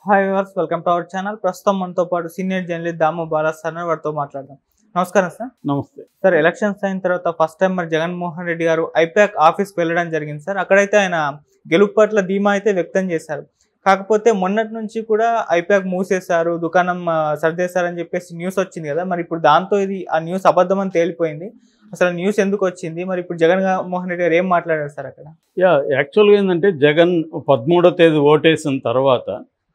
hi viewers welcome to our channel ప్రస్తుతం మనతో పాటు senior journalist Damu Bala sir వారితో మాట్లాడదాం నమస్కారం సార్ నమస్తే సార్ ఎలక్షన్స్ అయిన తర్వాత ఫస్ట్ టైం మరి జగన్మోహన్ రెడ్డి గారు ఐపాక్ ఆఫీస్కి వెళ్ళడం జరిగింది సార్ అక్కడైతే ఆయన గెలుపు పట్ల ధీమా అయితే వ్యక్తం చేశారు కాకపోతే మొన్నటి నుంచి కూడా ఐపాక్ మూసేశారు దుకాణం ఆ, సర్దేశారని చెప్పేసి న్యూస్ వచ్చింది కదా మరి ఇప్పుడు దాంతో ఇది ఆ న్యూస్ అబద్ధం అని తేలిపోయింది అసలు న్యూస్ ఎందుకు వచ్చింది మరి ఇప్పుడు జగన్ మోహన్ రెడ్డి గారు ఏం మాట్లాడారు సార్ అక్కడ యా యాక్చువల్గా ఏంటంటే జగన్ పదమూడో తేదీ ఓటేసిన తర్వాత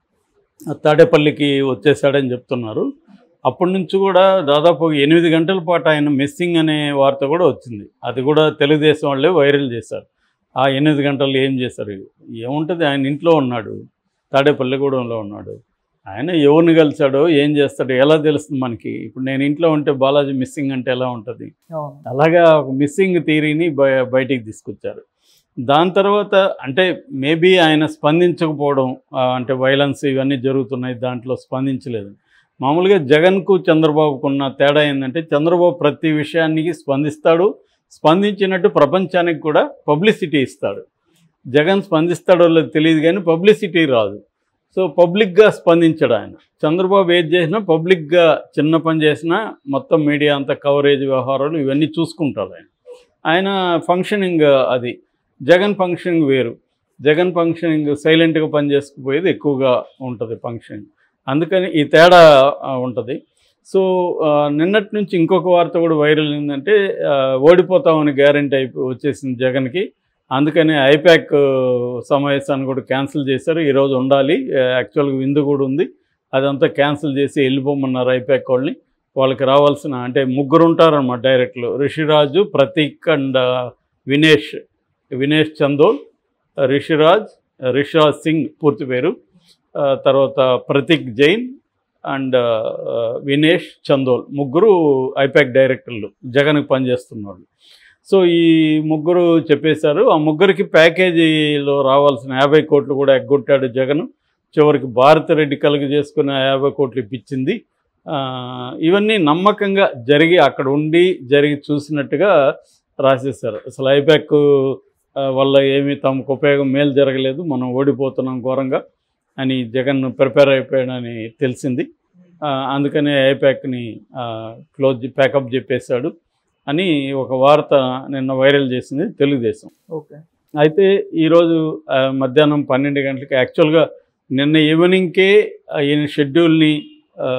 తాడేపల్లికి వచ్చేసాడని చెప్తున్నారు అప్పటి నుంచి కూడా దాదాపు ఎనిమిది గంటల పాటు ఆయన మిస్సింగ్ అనే వార్త కూడా వచ్చింది అది కూడా తెలుగుదేశం వాళ్ళే వైరల్ చేశారు ఆ ఎనిమిది గంటలు ఏం చేశారు ఏముంటుంది ఆయన ఇంట్లో ఉన్నాడు తాడేపల్లిగూడెంలో ఉన్నాడు ఆయన ఎవరిని కలిశాడో ఏం చేస్తాడో ఎలా తెలుస్తుంది మనకి ఇప్పుడు నేను ఇంట్లో ఉంటే బాలాజీ మిస్సింగ్ అంటే ఎలా ఉంటుంది అవును అలాగా ఒక మిస్సింగ్ థీరీని బయ బయటికి తీసుకొచ్చారు దాని తర్వాత అంటే మేబీ ఆయన స్పందించకపోవడం ఆ, అంటే వైలెన్స్ ఇవన్నీ జరుగుతున్నాయి దాంట్లో స్పందించలేదు మామూలుగా జగన్కు చంద్రబాబుకు ఉన్న తేడా ఏంటంటే చంద్రబాబు ప్రతి విషయానికి స్పందిస్తాడు స్పందించినట్టు ప్రపంచానికి కూడా పబ్లిసిటీ ఇస్తాడు జగన్ స్పందిస్తాడో లేదో తెలియదు కానీ పబ్లిసిటీ రాదు సో పబ్లిక్గా స్పందించాడు ఆయన చంద్రబాబు ఏది చేసినా పబ్లిక్గా చిన్న పని చేసినా మొత్తం మీడియా అంతా కవరేజ్ వ్యవహారాలు ఇవన్నీ చూసుకుంటాడు ఆయన ఆయన ఫంక్షనింగ్ అది జగన్ ఫంక్షనింగ్ వేరు జగన్ ఫంక్షనింగ్ సైలెంట్గా పని చేసుకుపోయేది ఎక్కువగా ఉంటుంది ఫంక్షనింగ్ అందుకని ఈ తేడా ఉంటుంది సో ఆ, నిన్నటి నుంచి ఇంకొక వార్త కూడా వైరల్ ఏంటంటే ఆ, ఓడిపోతామని గ్యారంటీ అయిపో వచ్చేసింది జగన్కి అందుకని ఐపాక్ సమావేశాన్ని కూడా క్యాన్సిల్ చేశారు ఈరోజు ఉండాలి యాక్చువల్గా విందు కూడా ఉంది అదంతా క్యాన్సిల్ చేసి వెళ్ళిపోమన్నారు ఐపాక్ వాళ్ళని వాళ్ళకి రావాల్సిన అంటే ముగ్గురు ఉంటారన్నమాట డైరెక్ట్లు రిషిరాజు ప్రతీక్ అండ్ వినేష్ వినేష్ చందోల్ రిషిరాజ్ రిషిరాజ్ సింగ్ పూర్తి పేరు ఆ, తర్వాత ప్రతీక్ జైన్ అండ్ వినేష్ చందోల్ ముగ్గురు ఐపాక్ డైరెక్టర్లు జగన్కి పనిచేస్తున్నారు సో ఈ ముగ్గురు చెప్పేశారు ఆ ముగ్గురికి ప్యాకేజీలో రావాల్సిన యాభై కోట్లు కూడా ఎగ్గొట్టాడు జగన్ చివరికి భారతిరెడ్డి కలుగు చేసుకున్న యాభై కోట్లు ఇప్పించింది ఆ, ఇవన్నీ నమ్మకంగా జరిగి అక్కడ ఉండి జరిగి చూసినట్టుగా రాసేశారు అసలు ఐపాక్ ఆ, వల్ల ఏమీ తమకు ఉపయోగం మేలు జరగలేదు మనం ఓడిపోతున్నాం ఘోరంగా అని జగన్ ప్రిపేర్ అయిపోయాడని తెలిసింది ఆ, అందుకనే ఐపాక్ని క్లోజ్ ప్యాకప్ చెప్పేశాడు అని ఒక వార్త నిన్న వైరల్ చేసింది తెలుగుదేశం ఓకే అయితే ఈరోజు ఆ, మధ్యాహ్నం పన్నెండు గంటలకి యాక్చువల్గా నిన్న ఈవినింగ్కే ఆ, ఈయన షెడ్యూల్ని ఆ,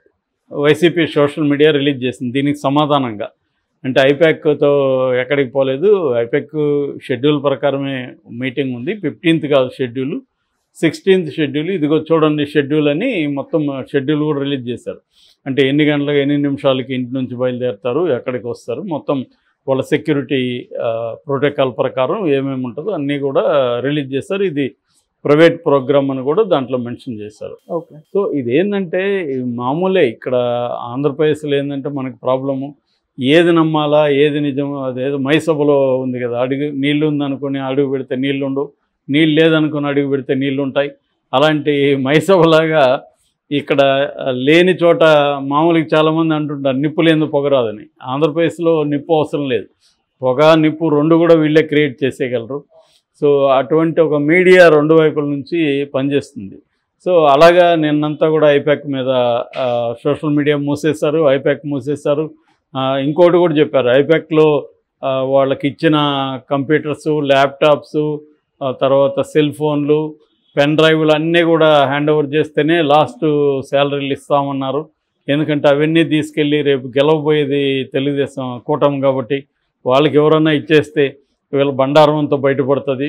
వైసీపీ సోషల్ మీడియా రిలీజ్ చేసింది దీనికి సమాధానంగా అంటే ఐపాక్తో ఎక్కడికి పోలేదు ఐపాక్ షెడ్యూల్ ప్రకారమే మీటింగ్ ఉంది ఫిఫ్టీన్త్ కాదు షెడ్యూల్ సిక్స్టీన్త్ షెడ్యూల్ ఇదిగో చూడండి షెడ్యూల్ అని మొత్తం షెడ్యూల్ కూడా రిలీజ్ చేశారు అంటే ఎన్ని గంటలకు ఎన్ని నిమిషాలకి ఇంటి నుంచి బయలుదేరుతారు ఎక్కడికి వస్తారు మొత్తం వాళ్ళ సెక్యూరిటీ ప్రోటోకాల్ ప్రకారం ఏమేమి ఉంటుందో అన్నీ కూడా రిలీజ్ చేశారు ఇది ప్రైవేట్ ప్రోగ్రామ్ అని కూడా దాంట్లో మెన్షన్ చేశారు ఓకే సో ఇది ఏంటంటే ఇది మామూలే ఇక్కడ ఆంధ్రప్రదేశ్లో ఏంటంటే మనకు ప్రాబ్లము ఏది నమ్మాలా ఏది నిజమో అదేదో మైసభలో ఉంది కదా అడుగు నీళ్ళు ఉందనుకుని అడుగు పెడితే నీళ్ళు ఉండవు నీళ్ళు లేదనుకుని అడుగు పెడితే నీళ్ళు ఉంటాయి అలాంటి మైసభలాగా ఇక్కడ లేని చోట మామూలుగా చాలామంది అంటుంటారు నిప్పు లేని పొగరాదని ఆంధ్రప్రదేశ్లో నిప్పు అవసరం లేదు పొగ నిప్పు రెండు కూడా వీళ్ళే క్రియేట్ చేసేయగలరు సో అటువంటి ఒక మీడియా రెండు వైపుల నుంచి పనిచేస్తుంది సో అలాగా నిన్నంతా కూడా ఐపాక్ మీద ఆ, సోషల్ మీడియా మూసేశారు ఐపాక్ మూసేశారు ఆ, ఇంకోటి కూడా చెప్పారు ఐపాక్లో ఆ, వాళ్ళకి ఇచ్చిన కంప్యూటర్స్ ల్యాప్టాప్స్ ఆ తర్వాత సెల్ ఫోన్లు పెన్ డ్రైవ్లు అన్నీ కూడా హ్యాండ్ ఓవర్ చేస్తేనే లాస్ట్ శాలరీలు ఇస్తామన్నారు ఎందుకంటే అవన్నీ తీసుకెళ్ళి రేపు గెలవబోయేది తెలుగుదేశం కూటమి కాబట్టి వాళ్ళకి ఎవరన్నా ఇచ్చేస్తే వీళ్ళ బండారం అంతా బయటపడుతుంది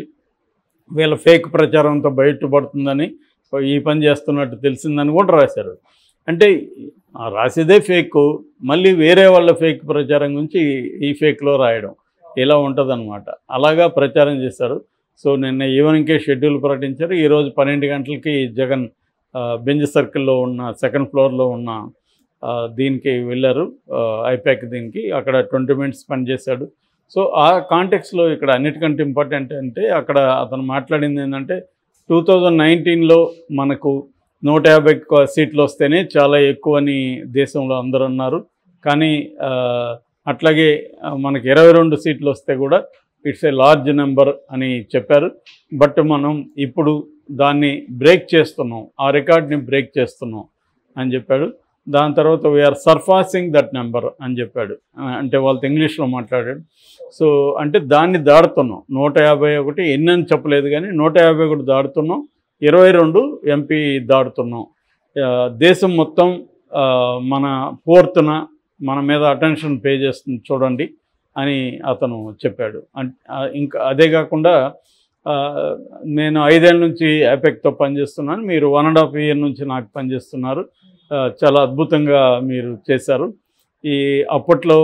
వీళ్ళ ఫేక్ ప్రచారం అంతా బయటపడుతుందని ఈ పని చేస్తున్నట్టు తెలిసిందని కూడా రాశారు అంటే ఆ రాసేదే ఫేక్ మళ్ళీ వేరే వాళ్ళ ఫేక్ ప్రచారం గురించి ఈ ఫేక్లో రాయడం ఇలా ఉంటుందన్నమాట అలాగా ప్రచారం చేశారు సో నిన్న ఈవినింగ్కే షెడ్యూల్ ప్రకటించారు ఈరోజు పన్నెండు గంటలకి జగన్ ఆ, బెంజ్ సర్కిల్లో ఉన్న సెకండ్ ఫ్లోర్లో ఉన్న ఆ, దీనికి వెళ్ళారు ఆ, ఐపాక్ దీనికి అక్కడ ట్వంటీ మినిట్స్ స్పెండ్ చేశాడు సో ఆ కాంటెక్స్లో ఇక్కడ అన్నిటికంటే ఇంపార్టెంట్ అంటే అక్కడ అతను మాట్లాడింది ఏంటంటే టూ థౌజండ్ నైన్టీన్లో మనకు నూట యాభై క- సీట్లు వస్తేనే చాలా ఎక్కువ అని దేశంలో అందరూ అన్నారు కానీ ఆ, అట్లాగే ఆ, మనకి ఇరవై రెండు సీట్లు వస్తే కూడా ఇట్స్ ఏ లార్జ్ నెంబర్ అని చెప్పారు బట్ మనం ఇప్పుడు దాన్ని బ్రేక్ చేస్తున్నాం ఆ రికార్డ్ని బ్రేక్ చేస్తున్నాం అని చెప్పాడు దాని తర్వాత వీఆర్ సర్ఫాసింగ్ దట్ నెంబర్ అని చెప్పాడు ఆ, అంటే వాళ్ళతో ఇంగ్లీష్లో మాట్లాడాడు సో అంటే దాన్ని దాడుతున్నాం నూట యాభై ఒకటి ఎన్ని అని చెప్పలేదు కానీ నూట యాభై ఒకటి దాడుతున్నాం ఇరవై రెండు ఎంపీ దాడుతున్నాం ఆ, దేశం మొత్తం ఆ, మన ఫోర్త్న మన మీద అటెన్షన్ పే చేస్తుంది చూడండి అని అతను చెప్పాడు అం- ఆ, ఇంకా అదే కాకుండా ఆ, నేను ఐదేళ్ళ నుంచి యాపెక్తో పనిచేస్తున్నాను మీరు వన్ అండ్ హాఫ్ ఇయర్ నుంచి నాకు పనిచేస్తున్నారు ఆ, చాలా అద్భుతంగా మీరు చేశారు ఈ అప్పట్లో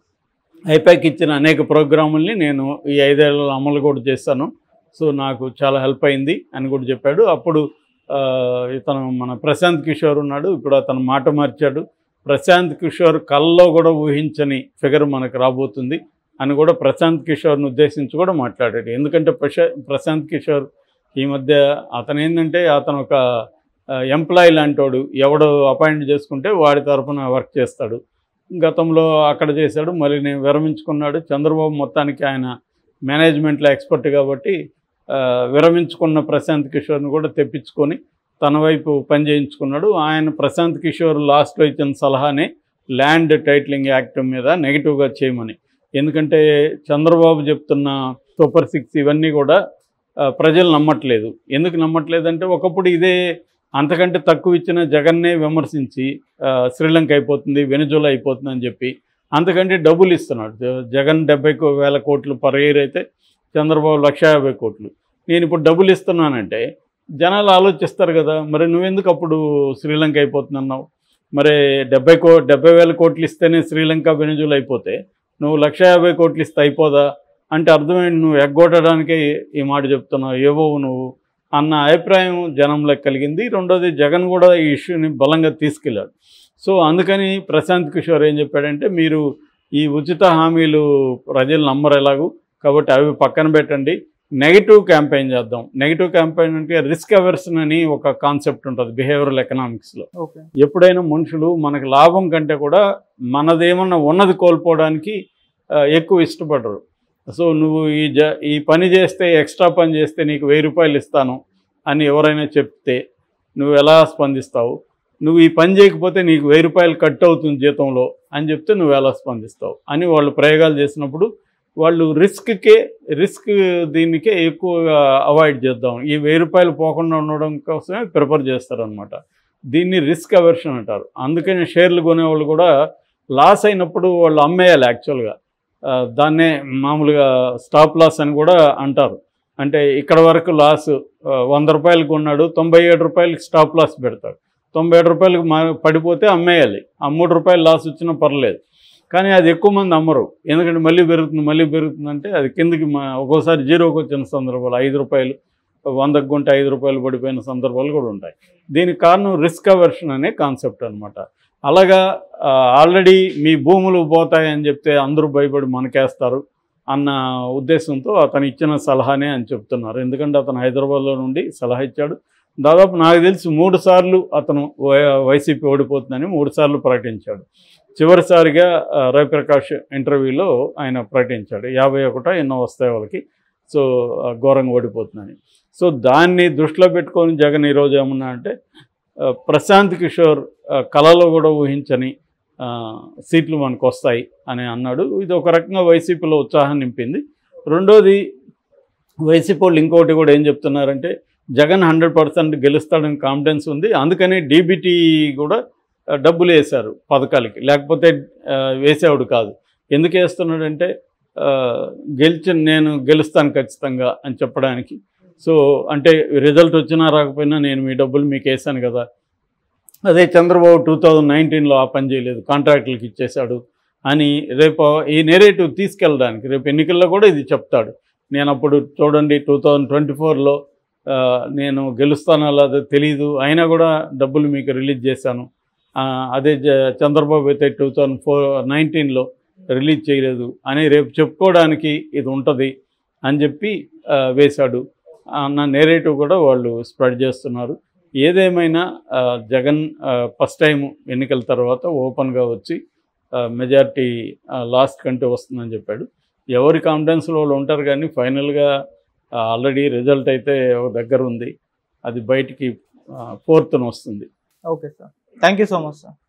ఐపాక్ ఇచ్చిన అనేక ప్రోగ్రాముల్ని నేను ఈ ఐదేళ్లలో అమలు కూడా చేశాను సో నాకు చాలా హెల్ప్ అయింది అని కూడా చెప్పాడు అప్పుడు ఆ, ఇతను మన ప్రశాంత్ కిషోర్ ఉన్నాడు ఇప్పుడు అతను మాట మార్చాడు ప్రశాంత్ కిషోర్ కల్లో కూడా ఊహించని ఫిగర్ మనకు రాబోతుంది అని కూడా ప్రశాంత్ కిషోర్ని ఉద్దేశించి కూడా మాట్లాడాడు ఎందుకంటే ప్రశా ప్రశాంత్ కిషోర్ ఈ మధ్య అతను ఏంటంటే అతను ఒక ఎంప్లాయీ లాంటోడు ఎవడు అపాయింట్ చేసుకుంటే వాడి తరఫున వర్క్ చేస్తాడు గతంలో అక్కడ చేశాడు మళ్ళీ నేను విరమించుకున్నాడు చంద్రబాబు మొత్తానికి ఆయన మేనేజ్మెంట్లో ఎక్స్పర్ట్ కాబట్టి ఆ, విరమించుకున్న ప్రశాంత్ కిషోర్ని కూడా తెప్పించుకొని తన వైపు పని చేయించుకున్నాడు ఆయన ప్రశాంత్ కిషోర్ లాస్ట్లో ఇచ్చిన సలహానే ల్యాండ్ టైటిలింగ్ యాక్ట్ మీద నెగిటివ్గా చేయమని ఎందుకంటే చంద్రబాబు చెప్తున్న సూపర్ సిక్స్ ఇవన్నీ కూడా ఆ, ప్రజలు నమ్మట్లేదు ఎందుకు నమ్మట్లేదంటే ఒకప్పుడు ఇదే అంతకంటే తక్కువ ఇచ్చిన జగన్నే విమర్శించి ఆ, శ్రీలంక అయిపోతుంది వెనుజులా అయిపోతుంది అని చెప్పి అంతకంటే డబ్బులు ఇస్తున్నాడు జ- జగన్ డెబ్బై కో- వేల కోట్లు పర్ ఇయర్ అయితే చంద్రబాబు లక్ష యాభై కోట్లు నేను ఇప్పుడు డబ్బులు ఇస్తున్నానంటే జనాలు ఆలోచిస్తారు కదా మరి నువ్వెందుకు అప్పుడు శ్రీలంక అయిపోతుందన్నావు మరి డెబ్బై కో డెబ్బై వేల కోట్లు ఇస్తేనే శ్రీలంక వెనుజులా అయిపోతే నువ్వు లక్ష యాభై కోట్లు ఇస్తే అయిపోదా అంటే అర్థమైంది నువ్వు ఎగ్గొట్టడానికే ఈ మాట చెప్తున్నావు ఏవో నువ్వు అన్న అభిప్రాయం జనంలోకి కలిగింది రెండోది జగన్ కూడా ఈ ఇష్యూని బలంగా తీసుకెళ్ళాడు సో అందుకని ప్రశాంత్ కిషోర్ ఏం చెప్పాడంటే మీరు ఈ ఉచిత హామీలు ప్రజలు నమ్మరు ఎలాగూ కాబట్టి అవి పక్కన పెట్టండి నెగిటివ్ క్యాంపెయిన్ చేద్దాం నెగిటివ్ క్యాంపెయిన్ అంటే రిస్క్ అవర్సన్ అని ఒక కాన్సెప్ట్ ఉంటుంది బిహేవియరల్ ఎకనామిక్స్లో ఓకే ఎప్పుడైనా మనుషులు మనకు లాభం కంటే కూడా మనదేమన్నా ఉన్నది కోల్పోవడానికి ఆ, ఎక్కువ ఇష్టపడరు సో నువ్వు ఈ జ ఈ పని చేస్తే ఎక్స్ట్రా పని చేస్తే నీకు వెయ్యి రూపాయలు ఇస్తాను అని ఎవరైనా చెప్తే నువ్వు ఎలా స్పందిస్తావు నువ్వు ఈ పని చేయకపోతే నీకు వెయ్యి రూపాయలు కట్ అవుతుంది జీతంలో అని చెప్తే నువ్వు ఎలా స్పందిస్తావు అని వాళ్ళు ప్రయోగాలు చేసినప్పుడు వాళ్ళు రిస్క్కే రిస్క్ దీనికే ఎక్కువగా అవాయిడ్ చేద్దాం ఈ వెయ్యి రూపాయలు పోకుండా ఉండడం కోసమే ప్రిఫర్ చేస్తారనమాట దీన్ని రిస్క్ అవర్షన్ అంటారు అందుకని షేర్లు కొనేవాళ్ళు కూడా లాస్ అయినప్పుడు వాళ్ళు అమ్మేయాలి యాక్చువల్గా ఆ, దాన్నే మామూలుగా స్టాప్ లాస్ అని కూడా అంటారు అంటే ఇక్కడ వరకు లాస్ ఆ, వంద రూపాయలు కొన్నాడు తొంభై ఏడు రూపాయలకి స్టాప్ లాస్ పెడతాడు తొంభై ఏడు రూపాయలకి మా పడిపోతే అమ్మేయాలి ఆ మూడు రూపాయలు లాస్ వచ్చినా పర్లేదు కానీ అది ఎక్కువ మంది అమ్మరు ఎందుకంటే మళ్ళీ పెరుగుతుంది మళ్ళీ పెరుగుతుందంటే అది కిందకి మా ఒక్కోసారి జీరోకి వచ్చిన సందర్భాలు ఐదు రూపాయలు వందకు గుంటే ఐదు రూపాయలు పడిపోయిన సందర్భాలు కూడా ఉంటాయి దీనికి కారణం రిస్క్ అవర్షన్ అనే కాన్సెప్ట్ అనమాట అలాగా ఆల్రెడీ మీ భూములు పోతాయని చెప్తే అందరూ భయపడి మనకేస్తారు అన్న ఉద్దేశంతో అతను ఇచ్చిన సలహానే అని చెప్తున్నారు ఎందుకంటే అతను హైదరాబాద్లో నుండి సలహా ఇచ్చాడు దాదాపు నాకు తెలిసి మూడు సార్లు అతను వై- వైసీపీ ఓడిపోతుందని మూడు సార్లు ప్రకటించాడు చివరిసారిగా ఆ, రవిప్రకాష్ ఇంటర్వ్యూలో ఆయన ప్రకటించాడు యాభై ఒకటో ఎన్నో వస్తాయి వాళ్ళకి సో ఆ, ఘోరంగా ఓడిపోతుందని సో దాన్ని దృష్టిలో పెట్టుకొని జగన్ ఈరోజు ఏమన్నా అంటే ఆ, ప్రశాంత్ కిషోర్ ఆ, కలలో కూడా ఊహించని ఆ, సీట్లు మనకు వస్తాయి అని అన్నాడు ఇది ఒక రకంగా వైసీపీలో ఉత్సాహం నింపింది రెండోది వైసీపీ వాళ్ళు ఇంకోటి కూడా ఏం చెప్తున్నారంటే జగన్ హండ్రెడ్ పర్సెంట్ గెలుస్తాడని కాన్ఫిడెన్స్ ఉంది అందుకని డీబీటీ కూడా ఆ, డబ్బులు వేశారు పథకాలకి లేకపోతే ఆ, వేసేవాడు కాదు ఎందుకు వేస్తున్నాడంటే ఆ, గెలిచి నేను గెలుస్తాను ఖచ్చితంగా అని చెప్పడానికి సో అంటే రిజల్ట్ వచ్చినా రాకపోయినా నేను మీ డబ్బులు మీకు వేసాను కదా అదే చంద్రబాబు టూ థౌజండ్ నైన్టీన్లో ఆ పని చేయలేదు కాంట్రాక్టులకి ఇచ్చేశాడు అని రేపు ఈ నెరేటివ్ తీసుకెళ్ళడానికి రేపు ఎన్నికల్లో కూడా ఇది చెప్తాడు నేను అప్పుడు చూడండి టూ థౌజండ్ ట్వంటీ ఫోర్లో నేను గెలుస్తానో లేదో తెలియదు అయినా కూడా డబ్బులు మీకు రిలీజ్ చేశాను ఆ, అదే జ- చంద్రబాబు అయితే టూ థౌజండ్ ఫోర్ నైన్టీన్లో రిలీజ్ చేయలేదు అని రేపు చెప్పుకోవడానికి ఇది ఉంటుంది అని చెప్పి ఆ, వేశాడు అన్న నేరేటివ్ కూడా వాళ్ళు స్ప్రెడ్ చేస్తున్నారు ఏదేమైనా ఆ, జగన్ ఫస్ట్ టైం ఎన్నికల తర్వాత ఓపెన్గా వచ్చి మెజారిటీ లాస్ట్ కంటే వస్తుందని చెప్పాడు ఎవరి కాన్ఫిడెన్స్లో వాళ్ళు ఉంటారు కానీ ఫైనల్గా ఆల్రెడీ రిజల్ట్ అయితే ఒక దగ్గర ఉంది అది బయటికి ఫోర్త్న వస్తుంది okay sir thank you so much sir